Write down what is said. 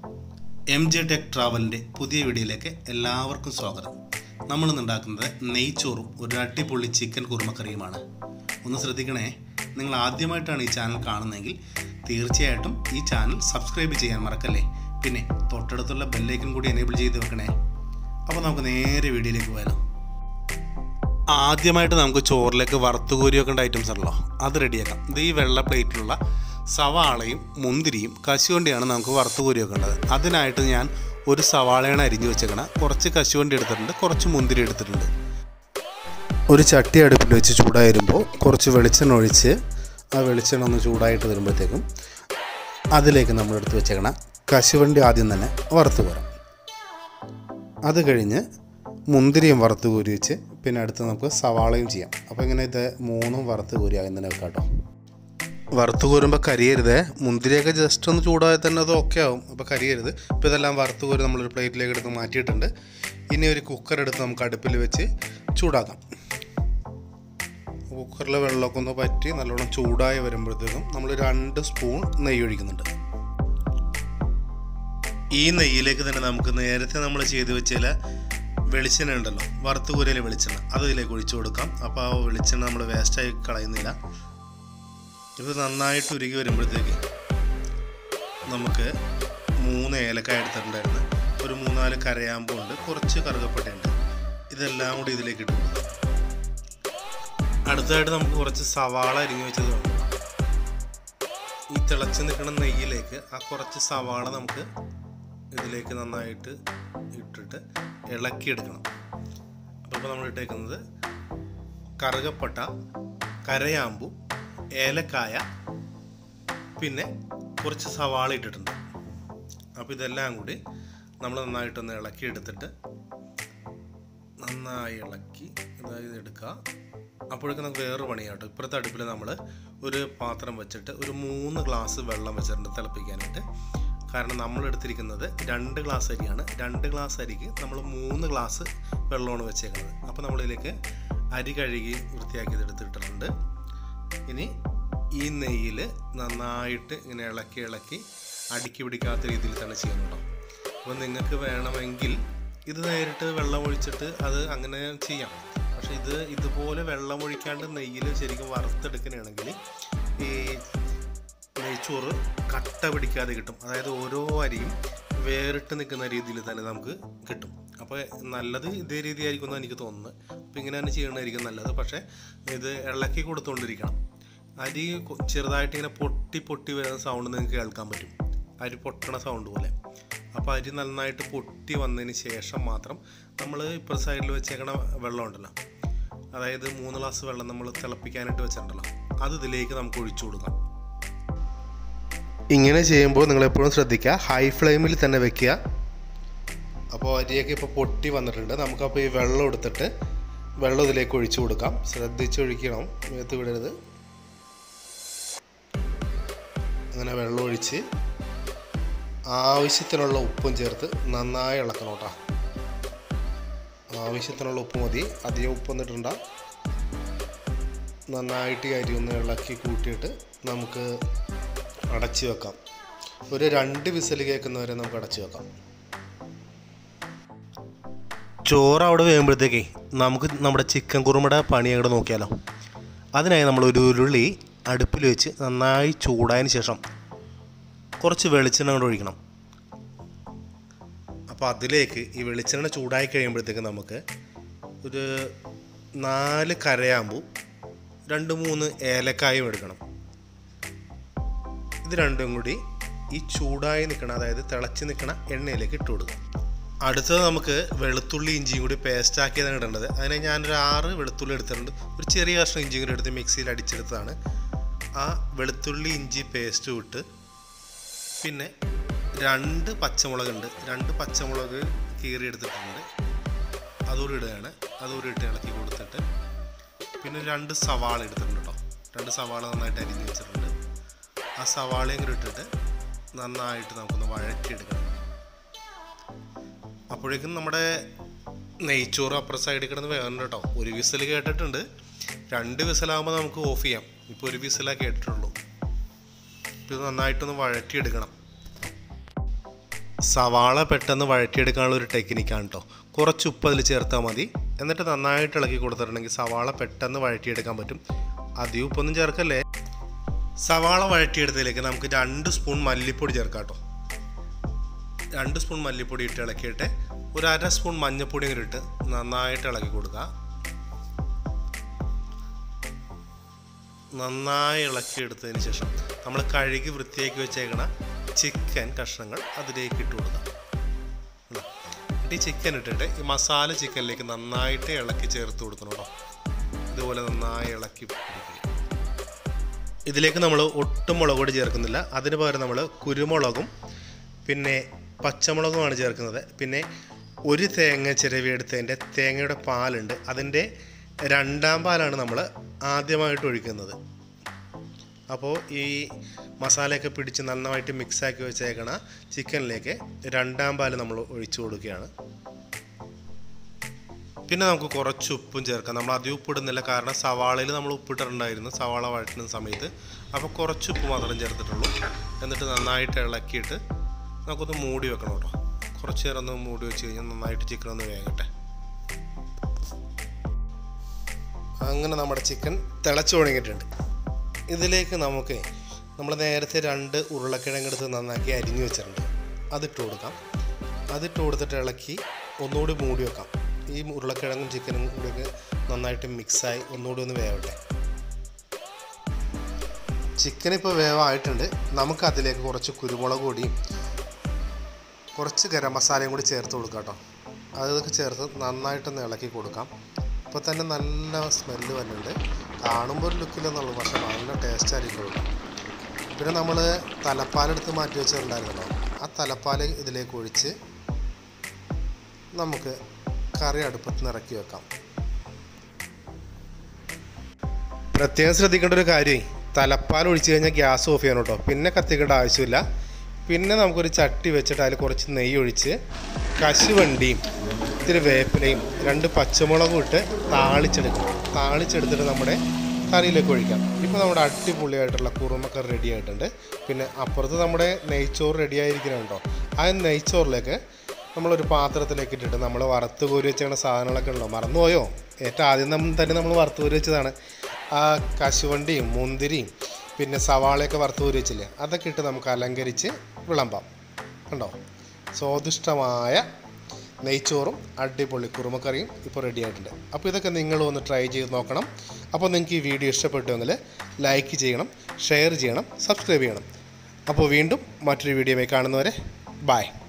M J tech ട്രാവലിൻ്റെ പുതിയ വീഡിയോയിലേക്ക് എല്ലാവർക്കും സ്വാഗതം നമ്മളിന്ന് ഉണ്ടാക്കുന്നത് നെയ്ച്ചോറും ഒരു അടിപൊളി ചിക്കൻ കുറുമക്കറിയുമാണ് ഒന്ന് ശ്രദ്ധിക്കണേ നിങ്ങൾ ആദ്യമായിട്ടാണ് ഈ ചാനൽ കാണുന്നതെങ്കിൽ തീർച്ചയായിട്ടും ഈ ചാനൽ സബ്സ്ക്രൈബ് ചെയ്യാൻ മറക്കല്ലേ പിന്നെ തൊട്ടടുത്തുള്ള ബെല്ലൈക്കൻ കൂടി എനേബിൾ ചെയ്ത് വെക്കണേ അപ്പോൾ നമുക്ക് നേരെ വീഡിയോയിലേക്ക് പോയാലോ ആദ്യമായിട്ട് നമുക്ക് ചോറിലേക്ക് വറുത്തുകോരി വെക്കേണ്ട ഐറ്റംസ് ആണല്ലോ അത് റെഡിയാക്കാം ഇത് ഈ വെള്ള പ്ലേറ്റിലുള്ള സവാളയും മുന്തിരിയും കശുവണ്ടിയാണ് നമുക്ക് വറുത്തുകോരി വെക്കേണ്ടത് അതിനായിട്ട് ഞാൻ ഒരു സവാളയാണ് അരിഞ്ഞു വെച്ചേക്കണം കുറച്ച് കശുവണ്ടി എടുത്തിട്ടുണ്ട് കുറച്ച് മുന്തിരി എടുത്തിട്ടുണ്ട് ഒരു ചട്ടി അടുപ്പിൽ വെച്ച് ചൂടായി വരുമ്പോൾ കുറച്ച് വെളിച്ചെണ്ണ ഒഴിച്ച് ആ വെളിച്ചെണ്ണ ഒന്ന് ചൂടായിട്ട് വരുമ്പോഴത്തേക്കും അതിലേക്ക് നമ്മൾ എടുത്ത് വെച്ചേക്കണം കശുവണ്ടി ആദ്യം തന്നെ വറുത്ത് കോരാം അത് കഴിഞ്ഞ് മുന്തിരിയും വറുത്ത് കോരി വെച്ച് പിന്നെ അടുത്ത് നമുക്ക് സവാളയും ചെയ്യാം അപ്പോൾ ഇങ്ങനെ ഇത് മൂന്നും വറുത്ത് കോരി ആകും തന്നെ വെക്കാം കേട്ടോ വറുത്ത് കോരുമ്പോൾ കരിയരുത് മുന്തിരിയൊക്കെ ജസ്റ്റ് ഒന്ന് ചൂടായാൽ തന്നെ അത് ഓക്കെ ആവും അപ്പോൾ കരിയരുത് ഇപ്പോൾ ഇതെല്ലാം വറുത്ത് കോരി നമ്മളൊരു പ്ലേറ്റിലേക്ക് എടുത്ത് മാറ്റിയിട്ടുണ്ട് ഇനി ഒരു കുക്കർ എടുത്ത് നമുക്ക് അടുപ്പിൽ വെച്ച് ചൂടാക്കാം കുക്കറിലെ വെള്ളമൊക്കെ ഒന്ന് പറ്റി നല്ലോണം ചൂടായി വരുമ്പോഴത്തേക്കും നമ്മൾ രണ്ട് സ്പൂൺ നെയ്യ് ഒഴിക്കുന്നുണ്ട് ഈ നെയ്യിലേക്ക് തന്നെ നമുക്ക് നേരത്തെ നമ്മൾ ചെയ്ത് വെച്ചാൽ വെളിച്ചെണ്ണ ഉണ്ടല്ലോ വറുത്ത് കൂരയിലെ വെളിച്ചെണ്ണ അത് ഇതിലേക്ക് ഒഴിച്ചു കൊടുക്കാം അപ്പോൾ ആ വെളിച്ചെണ്ണ നമ്മൾ വേസ്റ്റായി കളയുന്നില്ല ഇത് നന്നായിട്ട് ഉരുകി വരുമ്പോഴത്തേക്ക് നമുക്ക് മൂന്ന് ഏലക്കായ എടുത്തിട്ടുണ്ടായിരുന്നു ഒരു മൂന്നാല് കരയാമ്പുണ്ട് കുറച്ച് കറുകപ്പട്ടയുണ്ട് ഇതെല്ലാം കൂടി ഇതിലേക്ക് ഇട്ട് കൊടുക്കാം അടുത്തതായിട്ട് നമുക്ക് കുറച്ച് സവാള അരിഞ്ഞു വെച്ചത് വേണം ഈ തിളച്ച് നിൽക്കുന്ന നെയ്യിലേക്ക് ആ കുറച്ച് സവാള നമുക്ക് ഇതിലേക്ക് നന്നായിട്ട് ഇട്ടിട്ട് ഇളക്കിയെടുക്കണം അപ്പോൾ ഇപ്പോൾ നമ്മൾ ഇട്ടേക്കുന്നത് കറുകപ്പട്ട കരയാമ്പു ഏലക്കായ പിന്നെ കുറച്ച് സവാള ഇട്ടിട്ടുണ്ട് അപ്പോൾ ഇതെല്ലാം കൂടി നമ്മൾ നന്നായിട്ടൊന്ന് ഇളക്കിയെടുത്തിട്ട് നന്നായി ഇളക്കി അതായത് എടുക്കുക അപ്പോഴേക്കും നമുക്ക് വേറെ പണിയാട്ടോ ഇപ്പുറത്തെ അടുപ്പിൽ നമ്മൾ ഒരു പാത്രം വെച്ചിട്ട് ഒരു മൂന്ന് ഗ്ലാസ് വെള്ളം വെച്ചിട്ടുണ്ട് തിളപ്പിക്കാനായിട്ട് കാരണം നമ്മൾ എടുത്തിരിക്കുന്നത് രണ്ട് ഗ്ലാസ് അരിയാണ് രണ്ട് ഗ്ലാസ് അരിക്ക് നമ്മൾ മൂന്ന് ഗ്ലാസ് വെള്ളമാണ് വെച്ചേക്കുന്നത് അപ്പോൾ നമ്മളിതിലേക്ക് അരി കഴുകി വൃത്തിയാക്കിയത് എടുത്തിട്ടുണ്ട് ഇനി ഈ നെയ്യിൽ നന്നായിട്ട് ഇങ്ങനെ ഇളക്കി ഇളക്കി അടുക്കി പിടിക്കാത്ത രീതിയിൽ തന്നെ ചെയ്യണം അപ്പോൾ നിങ്ങൾക്ക് വേണമെങ്കിൽ ഇത് നേരിട്ട് വെള്ളം ഒഴിച്ചിട്ട് അത് അങ്ങനെ ചെയ്യാം പക്ഷെ ഇത് ഇതുപോലെ വെള്ളം ഒഴിക്കാണ്ട് നെയ്യിൽ ശരിക്കും വറുത്തെടുക്കണമെങ്കിൽ ഈ നെയ്ച്ചോറ് കട്ട പിടിക്കാതെ കിട്ടും അതായത് ഓരോ അരിയും വേറിട്ട് നിൽക്കുന്ന രീതിയിൽ തന്നെ നമുക്ക് കിട്ടും അപ്പോൾ നല്ലത് ഇതേ രീതിയായിരിക്കും എന്നാണ് എനിക്ക് തോന്നുന്നത് അപ്പോൾ ഇങ്ങനെ തന്നെ ചെയ്യണമായിരിക്കും നല്ലത് പക്ഷേ ഇത് ഇളക്കി കൊടുത്തുകൊണ്ടിരിക്കണം അരി കൊ- ചെറുതായിട്ട് ഇങ്ങനെ പൊട്ടി പൊട്ടി വരുന്ന സൗണ്ട് നിങ്ങൾക്ക് കേൾക്കാൻ പറ്റും അരി പൊട്ടണ സൗണ്ട് പോലെ അപ്പോൾ അരി നന്നായിട്ട് പൊട്ടി വന്നതിന് ശേഷം മാത്രം നമ്മൾ ഇപ്പോൾ സൈഡിൽ വെച്ചേക്കണ വെള്ളം ഉണ്ടല്ലോ അതായത് മൂന്ന് ഗ്ലാസ് വെള്ളം നമ്മൾ തിളപ്പിക്കാനായിട്ട് വെച്ചിട്ടുണ്ടല്ലോ അത് ഇതിലേക്ക് നമുക്ക് ഒഴിച്ചു കൊടുക്കാം ഇങ്ങനെ ചെയ്യുമ്പോൾ നിങ്ങൾ എപ്പോഴും ശ്രദ്ധിക്കുക ഹൈ ഫ്ലെയിമിൽ തന്നെ വെക്കുക അപ്പോൾ അരിയൊക്കെ ഇപ്പോൾ പൊട്ടി വന്നിട്ടുണ്ട് നമുക്കപ്പോൾ ഈ വെള്ളം എടുത്തിട്ട് വെള്ളം ഇതിലേക്ക് ഒഴിച്ചു കൊടുക്കാം ശ്രദ്ധിച്ച് ഒഴിക്കണം മേത്ത് വിടരുത് അങ്ങനെ വെള്ളം ഒഴിച്ച് ആവശ്യത്തിനുള്ള ഉപ്പും ചേർത്ത് നന്നായി ഇളക്കണം കേട്ടോ ആവശ്യത്തിനുള്ള ഉപ്പ് മതി അധികം ഉപ്പ് വന്നിട്ടുണ്ട നന്നായിട്ട് ഈ അരി ഒന്ന് ഇളക്കി കൂട്ടിയിട്ട് നമുക്ക് അടച്ചു വെക്കാം ഒരു രണ്ട് വിസൽ കേൾക്കുന്നവരെ നമുക്ക് അടച്ചു വെക്കാം ചോറ് അവിടെ വേകുമ്പോഴത്തേക്കേ നമുക്ക് നമ്മുടെ ചിക്കൻ കുറുമയുടെ പണി അങ്ങോട്ട് നോക്കിയാലോ അതിനായി നമ്മൾ ഒരു ഉരുളി അടുപ്പിൽ വെച്ച് നന്നായി ചൂടായതിന് ശേഷം കുറച്ച് വെളിച്ചെണ്ണ കൊണ്ട് ഒഴിക്കണം അപ്പോൾ അതിലേക്ക് ഈ വെളിച്ചെണ്ണ ചൂടായി കഴിയുമ്പോഴത്തേക്ക് നമുക്ക് ഒരു നാല് കരയാമ്പൂ രണ്ട് മൂന്ന് ഏലക്കായും എടുക്കണം ഇത് രണ്ടും കൂടി ഈ ചൂടായി നിൽക്കണ അതായത് തിളച്ച് നിൽക്കണ എണ്ണയിലേക്ക് ഇട്ട് കൊടുക്കുക അടുത്തത് നമുക്ക് വെളുത്തുള്ളി ഇഞ്ചിയും കൂടി പേസ്റ്റ് ആക്കിയതാണ് ഇടേണ്ടത് അതിന് ഞാനൊരു ആറ് വെളുത്തുള്ളി എടുത്തിട്ടുണ്ട് ഒരു ചെറിയ കഷ്ണം ഇഞ്ചിയും കൂടി എടുത്ത് മിക്സിയിൽ അടിച്ചെടുത്തതാണ് ആ വെളുത്തുള്ളി ഇഞ്ചി പേസ്റ്റ് ഇട്ട് പിന്നെ രണ്ട് പച്ചമുളക് ഉണ്ട് രണ്ട് പച്ചമുളക് കീറി എടുത്തിട്ടുണ്ട് അതുകൂടി ഇടുകയാണ് അതുകൂടി ഇട്ട് ഇളക്കി കൊടുത്തിട്ട് പിന്നെ രണ്ട് സവാള എടുത്തിട്ടുണ്ട് കേട്ടോ രണ്ട് സവാള നന്നായിട്ട് അരിഞ്ഞ് വെച്ചിട്ടുണ്ട് ആ സവാളയും കൂടി ഇട്ടിട്ട് നന്നായിട്ട് നമുക്കൊന്ന് വഴറ്റിയെടുക്കണം അപ്പോഴേക്കും നമ്മുടെ നെയ്ച്ചോറ് അപ്പുറ സൈഡിൽ കിടന്ന് വേണം കേട്ടോ ഒരു വിസിൽ കേട്ടിട്ടുണ്ട് രണ്ട് വിസിലാകുമ്പോൾ നമുക്ക് ഓഫ് ചെയ്യാം ഇപ്പോൾ ഒരു വിസിലാണ് കേട്ടിട്ടുള്ളൂ ഇത് നന്നായിട്ടൊന്ന് വഴറ്റിയെടുക്കണം സവാള പെട്ടെന്ന് വഴറ്റിയെടുക്കാനുള്ള ഒരു ടെക്നിക്കാണ് കേട്ടോ കുറച്ച് ഉപ്പ് അതിൽ ചേർത്താൽ മതി എന്നിട്ട് നന്നായിട്ട് ഇളക്കി കൊടുത്തിട്ടുണ്ടെങ്കിൽ സവാള പെട്ടെന്ന് വഴറ്റിയെടുക്കാൻ പറ്റും അധികം ഉപ്പൊന്നും ചേർക്കല്ലേ സവാള വഴറ്റിയെടുത്തതിലേക്ക് നമുക്ക് രണ്ട് സ്പൂൺ മല്ലിപ്പൊടി ചേർക്കാം കേട്ടോ രണ്ട് സ്പൂൺ മല്ലിപ്പൊടി ഇട്ട് ഇളക്കിയിട്ട് ഒരു അര സ്പൂൺ മഞ്ഞൾപ്പൊടി കൂടി ഇട്ട് നന്നായിട്ട് ഇളക്കി കൊടുക്കുക നന്നായി ഇളക്കിയെടുത്തതിന് ശേഷം നമ്മൾ കഴുകി വൃത്തിയാക്കി വെച്ചേക്കണ ചിക്കൻ കഷ്ണങ്ങൾ അതിലേക്ക് ഇട്ട് കൊടുക്കുക ഉണ്ടോ? എന്നിട്ട് ഈ ചിക്കൻ ഇട്ടിട്ട് ഈ മസാല ചിക്കനിലേക്ക് നന്നായിട്ട് ഇളക്കി ചേർത്ത് കൊടുക്കണം കേട്ടോ ഇതുപോലെ നന്നായി ഇളക്കി പിടിക്കുക ഇതിലേക്ക് നമ്മൾ ഒട്ടും മുളക് പൊടി ചേർക്കുന്നില്ല അതിന് പകരം നമ്മൾ കുരുമുളകും പിന്നെ പച്ചമുളകുമാണ് ചേർക്കുന്നത് പിന്നെ ഒരു തേങ്ങ ചിരവിയെടുത്തതിൻ്റെ തേങ്ങയുടെ പാലുണ്ട് അതിൻ്റെ രണ്ടാം പാലാണ് നമ്മൾ ആദ്യമായിട്ട് ഒഴിക്കുന്നത് അപ്പോൾ ഈ മസാലയൊക്കെ പിടിച്ച് നന്നായിട്ട് മിക്സാക്കി വെച്ചേക്കണ ചിക്കനിലേക്ക് രണ്ടാം പാല് നമ്മൾ ഒഴിച്ചു കൊടുക്കുകയാണ് പിന്നെ നമുക്ക് കുറച്ച് ഉപ്പും ചേർക്കാം നമ്മൾ അധികം ഉപ്പിടുന്നില്ല കാരണം സവാളയിൽ നമ്മൾ ഉപ്പിട്ടിട്ടുണ്ടായിരുന്നു സവാള വഴറ്റുന്ന സമയത്ത് അപ്പോൾ കുറച്ച് ഉപ്പ് മാത്രം ചേർത്തിട്ടുള്ളൂ എന്നിട്ട് നന്നായിട്ട് ഇളക്കിയിട്ട് നമുക്കൊന്ന് മൂടി വെക്കണം കേട്ടോ കുറച്ച് നേരം ഒന്ന് മൂടി വെച്ച് കഴിഞ്ഞാൽ നന്നായിട്ട് ചിക്കൻ ഒന്ന് വേകട്ടെ അങ്ങനെ നമ്മുടെ ചിക്കൻ തിളച്ചു തുടങ്ങിയിട്ടുണ്ട് ഇതിലേക്ക് നമുക്ക് നമ്മൾ നേരത്തെ രണ്ട് ഉരുളക്കിഴങ്ങെടുത്ത് നന്നാക്കി അരിഞ്ഞു വെച്ചിട്ടുണ്ട് അതിട്ട് കൊടുക്കാം അതിട്ട് കൊടുത്തിട്ട് ഇളക്കി ഒന്നുകൂടി മൂടി വെക്കാം ഈ ഉരുളക്കിഴങ്ങും ചിക്കനും കൂടി നന്നായിട്ട് മിക്സായി ഒന്നുകൂടി ഒന്ന് വേവട്ടെ ചിക്കൻ ഇപ്പോൾ വേവായിട്ടുണ്ട് നമുക്ക് അതിലേക്ക് കുറച്ച് കുരുമുളക് പൊടിയും കുറച്ച് ഗരം മസാലയും കൂടി ചേർത്ത് കൊടുക്കാം കേട്ടോ അതൊക്കെ ചേർത്ത് നന്നായിട്ടൊന്ന് ഇളക്കി കൊടുക്കാം ഇപ്പോൾ തന്നെ നല്ല സ്മെല്ല് വരുന്നുണ്ട് കാണുമ്പോൾ ഒരു ലുക്കില്ലെന്നുള്ളൂ പക്ഷേ നല്ല ടേസ്റ്റ് ആയിരിക്കും കേട്ടോ പിന്നെ നമ്മൾ തലപ്പാലെടുത്ത് മാറ്റി വെച്ചിട്ടുണ്ടായിരുന്നല്ലോ ആ തലപ്പാൽ ഇതിലേക്ക് ഒഴിച്ച് നമുക്ക് കറി അടുപ്പത്ത് നിന്ന് ഇറക്കി വെക്കാം പ്രത്യേകം ശ്രദ്ധിക്കേണ്ട ഒരു കാര്യം തലപ്പാൽ ഒഴിച്ച് കഴിഞ്ഞാൽ ഗ്യാസ് ഓഫ് ചെയ്യണം കേട്ടോ പിന്നെ കത്തിക്കേണ്ട ആവശ്യമില്ല പിന്നെ നമുക്കൊരു ചട്ടി വെച്ചിട്ട് അതിൽ കുറച്ച് നെയ്യ് ഒഴിച്ച് കശുവണ്ടിയും ഇത്തിരി വേപ്പിലയും രണ്ട് പച്ചമുളകും ഇട്ട് താളിച്ചെടുക്കണം താളിച്ചെടുത്തിട്ട് നമ്മുടെ കറിയിലേക്ക് ഒഴിക്കാം ഇപ്പോൾ നമ്മുടെ അടിപൊളിയായിട്ടുള്ള കുറുമക്കറി റെഡി ആയിട്ടുണ്ട് പിന്നെ അപ്പുറത്ത് നമ്മുടെ നെയ്ച്ചോറ് റെഡി ആയിരിക്കുന്നുണ്ടോ ആ നെയ്ച്ചോറിലേക്ക് നമ്മളൊരു പാത്രത്തിലേക്ക് ഇട്ടിട്ട് നമ്മൾ വറുത്ത് കോരി വെച്ചിരിക്കുന്ന സാധനങ്ങളൊക്കെ ഉണ്ടോ മറന്നുപോയോ ഏറ്റവും ആദ്യം നമ്മൾ തന്നെ നമ്മൾ വറുത്ത് കോരി വെച്ചതാണ് ആ കശുവണ്ടിയും മുന്തിരിയും പിന്നെ സവാളയൊക്കെ വറുത്ത് കോരി വെച്ചില്ലേ അതൊക്കെ ഇട്ട് നമുക്ക് അലങ്കരിച്ച് വിളമ്പാം കണ്ടോ സ്വാദിഷ്ടമായ നെയ്ച്ചോറും അടിപൊളി കുറുമക്കറിയും ഇപ്പോൾ റെഡി ആയിട്ടുണ്ട് അപ്പോൾ ഇതൊക്കെ നിങ്ങൾ ഒന്ന് ട്രൈ ചെയ്ത് നോക്കണം അപ്പോൾ നിങ്ങൾക്ക് ഈ വീഡിയോ ഇഷ്ടപ്പെട്ടുവെങ്കിൽ ലൈക്ക് ചെയ്യണം ഷെയർ ചെയ്യണം സബ്സ്ക്രൈബ് ചെയ്യണം അപ്പോൾ വീണ്ടും മറ്റൊരു വീഡിയോയിൽ കാണുന്നവരെ ബായ്